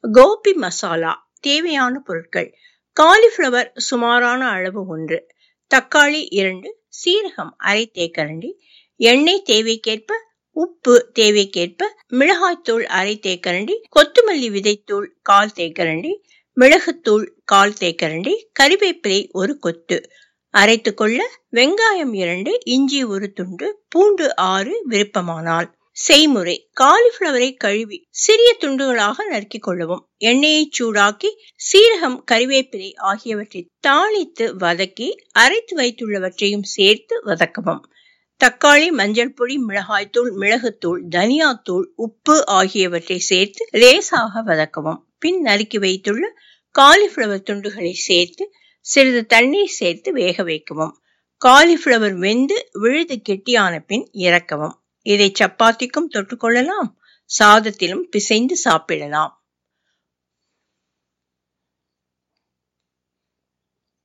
கோபி மசாலா தேவையான பொருட்கள் காலிஃப்ளவர் சுமாரான அளவு ஒன்று தக்காளி இரண்டு சீரகம் அரை தேக்கரண்டி எண்ணெய் தேவைக்கேற்ப உப்பு தேவைக்கேற்ப மிளகாய்த்தூள் அரை தேக்கரண்டி கொத்தமல்லி விதைத்தூள் கால் தேக்கரண்டி மிளகுத்தூள் கால் தேக்கரண்டி கறிவேப்பிலை ஒரு கொத்து அரைத்து கொள்ள வெங்காயம் இரண்டு இஞ்சி ஒரு துண்டு பூண்டு ஆறு விருப்பமானால் செய்முறை காலிஃபிளவரை கழுவி சிறிய துண்டுகளாக நறுக்கிக் கொள்ளவும் எண்ணெயை சூடாக்கி சீரகம் கறிவேப்பிலை ஆகியவற்றை தாளித்து வதக்கி அரைத்து வைத்துள்ளவற்றையும் சேர்த்து வதக்கவும் தக்காளி மஞ்சள் பொடி மிளகாய்த்தூள் மிளகுத்தூள் தனியாத்தூள் உப்பு ஆகியவற்றை சேர்த்து லேசாக வதக்கவும் பின் நறுக்கி வைத்துள்ள காலிஃபிளவர் துண்டுகளை சேர்த்து சிறிது தண்ணீர் சேர்த்து வேக வைக்கவும் காலிஃபிளவர் வெந்து விழுது கெட்டியான பின் இறக்கவும் இதை சப்பாத்திக்கும் தொட்டுக்கொள்ளலாம் சாதத்திலும் பிசைந்து சாப்பிடலாம்